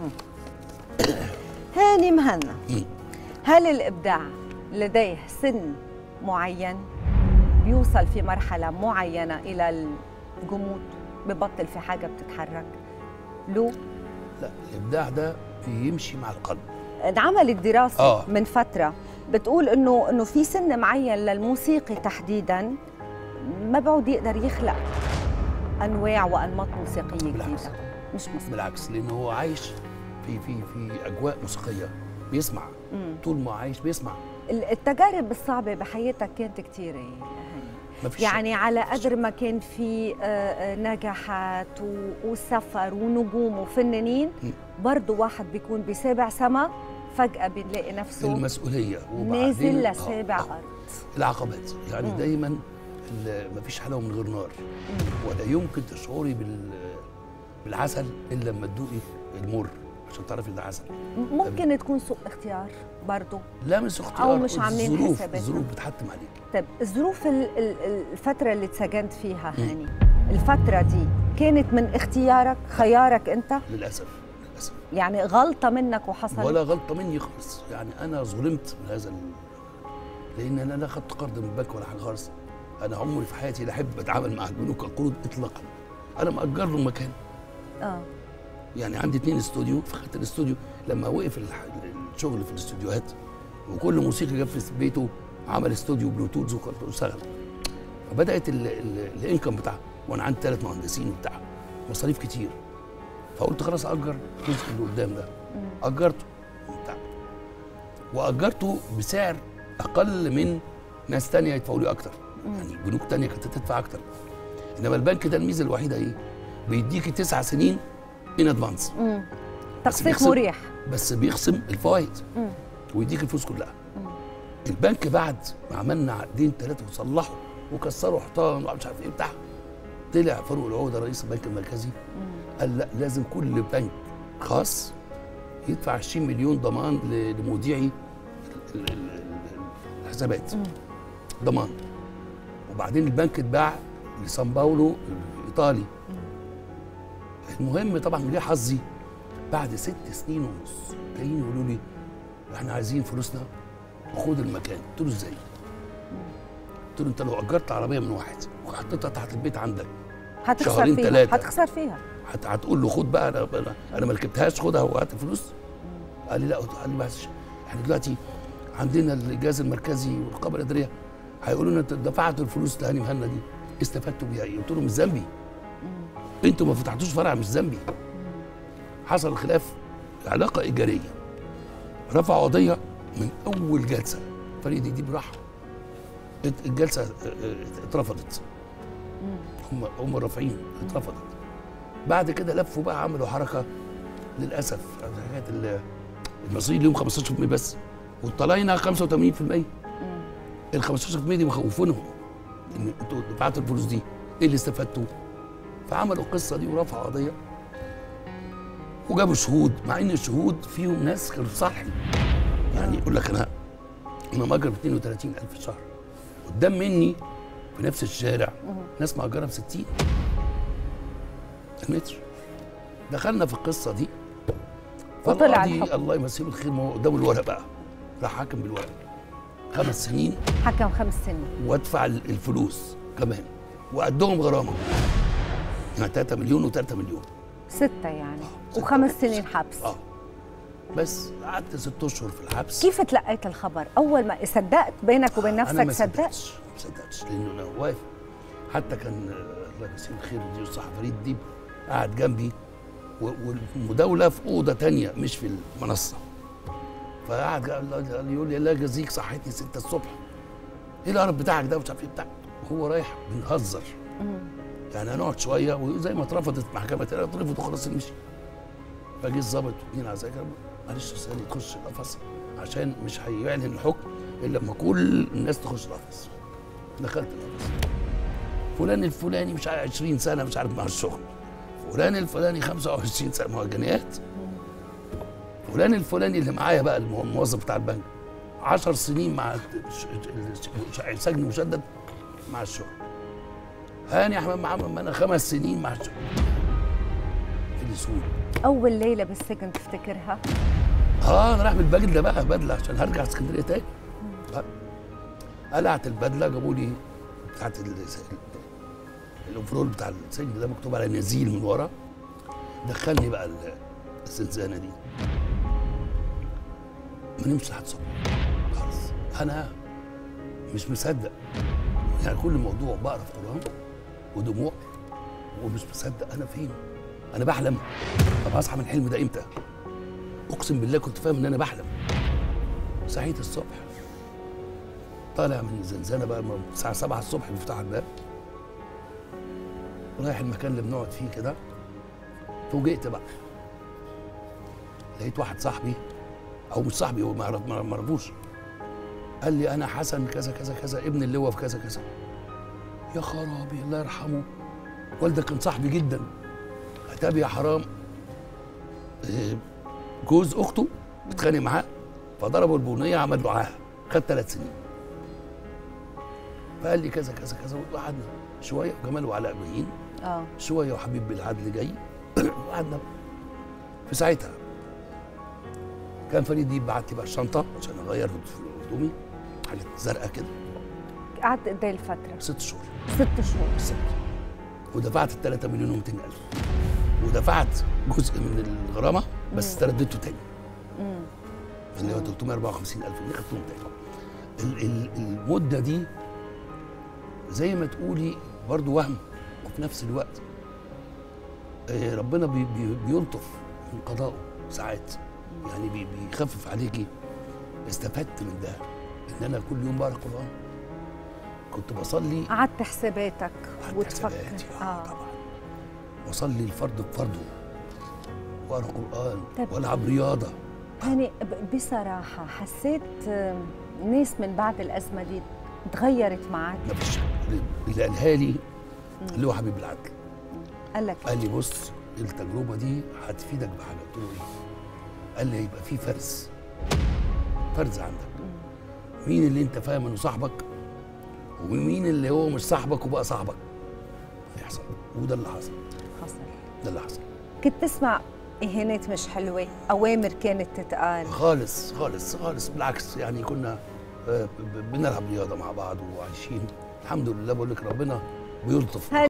هاني مهنا هل الابداع لديه سن معين بيوصل في مرحله معينه الى الجمود ببطل في حاجه بتتحرك له لا الابداع ده يمشي مع القلب انعملت دراسه آه. من فتره بتقول انه انه في سن معين للموسيقي تحديدا ما بعود يقدر يخلق انواع وانماط موسيقيه بالعكس. جديده مش مسموح بالعكس لانه هو عايش في في في اجواء موسيقيه بيسمع مم. طول ما عايش بيسمع التجارب الصعبه بحياتك كانت كثيره هاني ما فيش يعني على قدر ما كان في آه، آه، نجاحات و- وسفر ونجوم وفنانين م. برضه واحد بيكون بسابع سما فجأة بنلاقي نفسه المسؤوليه نازل آه، لسابع آه، أرض العقبات يعني مم. دايما ما فيش حلاوه من غير نار ولا يمكن تشعري بال بالعسل الا لما تدوقي المر عشان تعرفي ده عسل ممكن تكون سوء اختيار برضه لا مش اختيار أو مش عاملين الظروف حساباتنا. الظروف بتحتم عليك طيب الظروف ال- ال- ال- الفترة اللي اتسجنت فيها هاني الفترة دي كانت من اختيارك خيارك أنت للاسف للاسف يعني غلطة منك وحصلت ولا غلطه مني خالص يعني انا ظلمت من هذا ال... لان انا لا خدت قرض من البنك ولا حاجه خالص انا عمري في حياتي لا احب اتعامل مع البنوك القروض اطلاقا انا مأجر له مكان اه يعني عندي اتنين استوديو فخدت الاستوديو لما وقف الح- الشغل في الاستوديوهات وكل موسيقي جاب في بيته عمل استوديو بلوتوث وكنت اشتغل فبدات ال- ال- الانكم بتاعها وانا عندي ثلاث مهندسين وبتاع مصاريف كتير فقلت خلاص اجر الجزء اللي قدام ده اجرته وبتاع واجرته بسعر اقل من ناس تانية يدفعوا لي اكتر يعني بنوك تانية كانت تدفع اكتر انما البنك ده الميزه الوحيده ايه بيديكي تسع سنين ان ادفانس تقسيط بيخسر- مريح بس بيخصم الفوائد مم. ويديك الفلوس كلها البنك بعد ما عملنا عقدين ثلاثه وصلحوا وكسروا حيطان ومش عارف ايه بتاع طلع فاروق العوده رئيس البنك المركزي قال لا لازم كل بنك خاص يدفع 20 مليون ضمان ل- لمودعي ال- ال- ال- الحسابات ضمان وبعدين البنك اتباع لسان باولو الايطالي المهم طبعا جه حظي بعد ست سنين ونص جايين يقولوا لي احنا عايزين فلوسنا وخد المكان قلت له ازاي؟ قلت له انت لو اجرت عربيه من واحد وحطيتها تحت البيت عندك هتخسر شهرين فيها تلاتة. هتخسر فيها هت- هتقول له خد بقى انا انا, أنا ما ركبتهاش خدها وهات الفلوس قال لي لا قال لي بس احنا دلوقتي عندنا الجهاز المركزي والرقابه الاداريه هيقولوا لنا انت دفعت الفلوس لهاني مهنا دي استفدتوا بيها ايه؟ قلت لهم مش ذنبي انتوا ما فتحتوش فرع مش ذنبي حصل الخلاف علاقه ايجاريه رفعوا قضيه من اول جلسه فريق دي راح ات- الجلسه اه، اه، اترفضت هم هم رافعين اترفضت بعد كده لفوا بقى عملوا حركه للاسف حكايه ال- المصريين ليهم 15% بس والطلاينه 85% ال 15% دي مخوفينهم ان انتوا دفعتوا الفلوس دي ايه اللي استفدتوا؟ فعملوا القصه دي ورفعوا قضيه وجابوا شهود مع ان الشهود فيهم ناس كانوا في صالحي يعني يقول لك انا انا مأجر ب 32000 في الشهر قدام مني في نفس الشارع ناس مأجرة ب 60 المتر دخلنا في القصة دي وطلع فالقاضي الحكم. الله يمسيه بالخير ما هو قدامه الورق بقى راح حاكم بالورق خمس سنين حكم خمس سنين وادفع ال- الفلوس كمان وقدهم غرامة يعني 3 مليون و3 مليون ستة يعني ستة. وخمس سنين حبس اه بس قعدت ست اشهر في الحبس كيف تلقيت الخبر؟ أول ما صدقت بينك وبين انا نفسك ما صدقت؟ صدقتش ما صدقتش لانه انا واقف حتى كان آه، الله يمسيه بالخير ودي الصح فريد ديب قاعد جنبي و- والمداوله في اوضه تانية مش في المنصه فقعد قال لي- قال لي يقول لي الله يجازيك صحيتني 6 الصبح ايه القرف بتاعك ده ومش عارف ايه بتاع هو رايح بنهزر يعني هنقعد شويه وزي ما اترفضت محكمه اترفض وخلاص نمشي فجه الظابط واثنين عساكر معلش استاذ تخش القفص عشان مش هيعلن الحكم الا لما كل الناس تخش القفص دخلت القفص فلان الفلاني مش عارف 20 سنه مش عارف مع الشغل فلان الفلاني 25 سنه ما هو جنيات فلان الفلاني اللي معايا بقى المو- الموظف بتاع البنك 10 سنين مع الش- الش- سجن مشدد مع الشغل هاني احمد محمد ما انا خمس سنين مع الشغل تليسون اول ليله بالسجن تفتكرها اه انا رايح بالبدله بقى بدله عشان هرجع اسكندريه تاني آه. قلعت البدله جابوا لي بتاعت ال- الاوفرول بتاع السجن ده مكتوب على نزيل من ورا دخلني بقى ال- الزنزانه دي ما نمشي لحد الصبح خلاص انا مش مصدق يعني كل موضوع بقرا في قران ودموع ومش مصدق انا فين انا بحلم طب هصحى من الحلم ده امتى اقسم بالله كنت فاهم ان انا بحلم صحيت الصبح طالع من الزنزانه بقى من الساعه 7 الصبح بيفتحوا الباب رايح المكان اللي بنقعد فيه كده فوجئت بقى لقيت واحد صاحبي او مش صاحبي هو ما عرف- ما ما اعرفوش قال لي انا حسن كذا كذا كذا ابن اللواء في كذا كذا يا خرابي الله يرحمه والدك كان صاحبي جدا اتابي يا حرام إيه، جوز اخته اتخانق معاه فضربه البنيه عمل له عاهه خد ثلاث سنين فقال لي كذا كذا كذا وقعدنا شويه وجمال وعلاء باين اه شويه وحبيب بالعدل جاي وقعدنا في ساعتها كان فريد دي بعت لي بقى الشنطه عشان اغير في هدومي حاجه زرقاء كده قعدت قد ايه الفتره ست شهور ست شهور بالظبط ودفعت ال 3 مليون و200 الف ودفعت جزء من الغرامه بس استرديته تاني امم اللي هو 354 الف جنيه خدتهم تاني ال- ال- المده دي زي ما تقولي برضو وهم وفي نفس الوقت آه، ربنا بي بي بيلطف من قضائه ساعات يعني بي بيخفف عليكي استفدت من ده ان انا كل يوم بقرا قران كنت بصلي قعدت حساباتك قعدت وتفكر حساباتي، اه اه طبعا واصلي الفرض بفرضه واقرا قران طب- والعب رياضه يعني ب- بصراحه حسيت آم، ناس من بعد الازمه دي تغيرت معك ما فيش اللي قالها لي اللي هو حبيب العدل قال لك قال لي بص التجربه دي هتفيدك بحاجه قلت له ايه؟ قال لي هيبقى في فرز فرز عندك مين اللي انت فاهم انه صاحبك ومين اللي هو مش صاحبك وبقى صاحبك هيحصل وده اللي حصل حصل ده اللي حصل كنت تسمع اهانات مش حلوه اوامر كانت تتقال خالص خالص خالص بالعكس يعني كنا آه، ب- ب- بنلعب رياضه مع بعض وعايشين الحمد لله بقول لك ربنا بيلطف